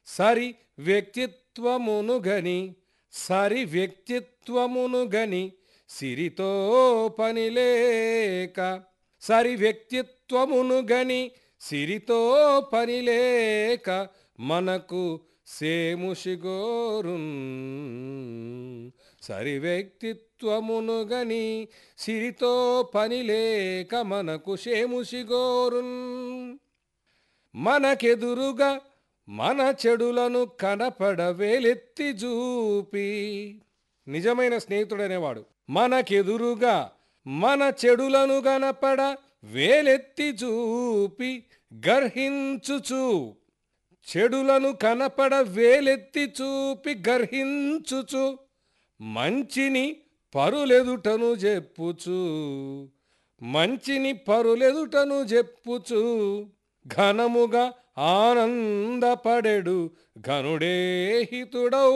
సరి వ్యక్తిత్వమును గని సరి వ్యక్తిత్వమును గని సిరితో పనిలేక సరి వ్యక్తిత్వమును గని సిరితో పనిలేక మనకు సేముషిగోరున్ సరి వ్యక్తిత్వమును గని సిరితో పనిలేక మనకు సేముషిగోరున్ మనకెదురుగా మన చెడులను కనపడ వేలెత్తి చూపి నిజమైన స్నేహితుడనేవాడు మనకెదురుగా మన చెడులను కనపడ వేలెత్తి చూపి గర్హించుచు చెడులను కనపడ వేలెత్తి చూపి గర్హించుచు మంచిని పరులెదుటను చెప్పుచు మంచిని పరులెదుటను చెప్పుచు ఘనముగా ఆనందపడెడు ఘనుడే హితుడౌ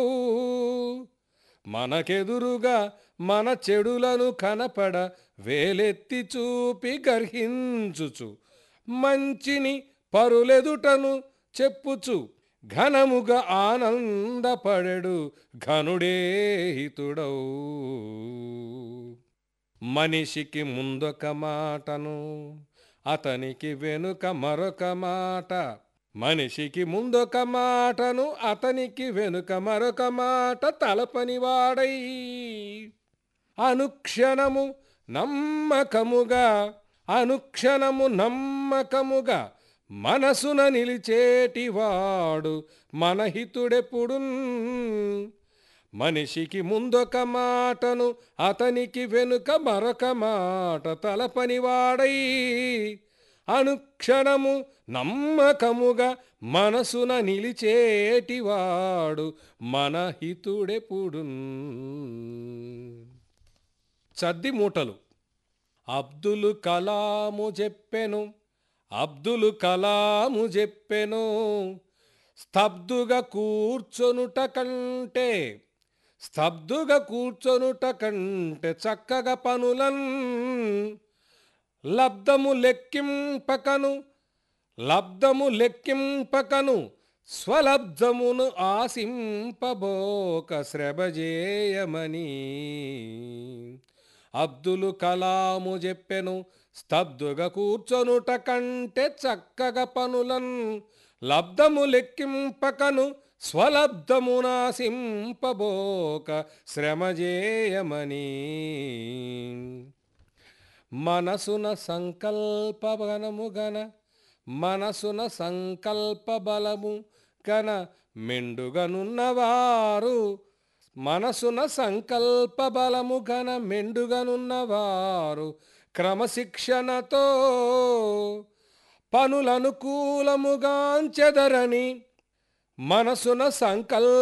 మనకెదురుగా మన చెడులను కనపడ వేలెత్తి చూపి గర్హించుచు మంచిని పరులెదుటను చెప్పుచు ఘనముగా ఆనందపడెడు ఘనుడే హితుడౌ మనిషికి ముందొక మాటను అతనికి వెనుక మరొక మాట మనిషికి ముందొక మాటను అతనికి వెనుక మరొక మాట తలపనివాడై అనుక్షణము నమ్మకముగా అనుక్షణము నమ్మకముగా మనసున నిలిచేటివాడు మన హితుడెప్పుడున్ మనిషికి ముందొక మాటను అతనికి వెనుక మరొక మాట తలపనివాడై అనుక్షణము నమ్మకముగా మనసున నిలిచేటివాడు మన హితుడెప్పుడు చద్ది మూటలు అబ్దులు కలాము చెప్పెను అబ్దులు కలాము చెప్పెను స్తబ్దుగా కూర్చొనుట కంటే స్తబ్దుగా కూర్చొనుట కంటే చక్కగా పనులన్ లబ్ధము లెక్కింపకను లబ్ధము లెక్కింపకను స్వలబ్ధమును ఆశింపబోక శ్రభజేయమని అబ్దులు కలాము చెప్పెను స్తబ్దుగా కూర్చొనుట కంటే చక్కగా పనులన్ లబ్ధము లెక్కింపకను స్వలబ్ధమునాశింపబోక శ్రమజేయమని మనసున సంకల్ప బలము గన మనసున సంకల్ప బలము గన మెండుగనున్నవారు మనసున సంకల్ప బలము గన మెండుగనున్నవారు క్రమశిక్షణతో పనులనుకూలముగాంచెదరని మనసున సంకల్ప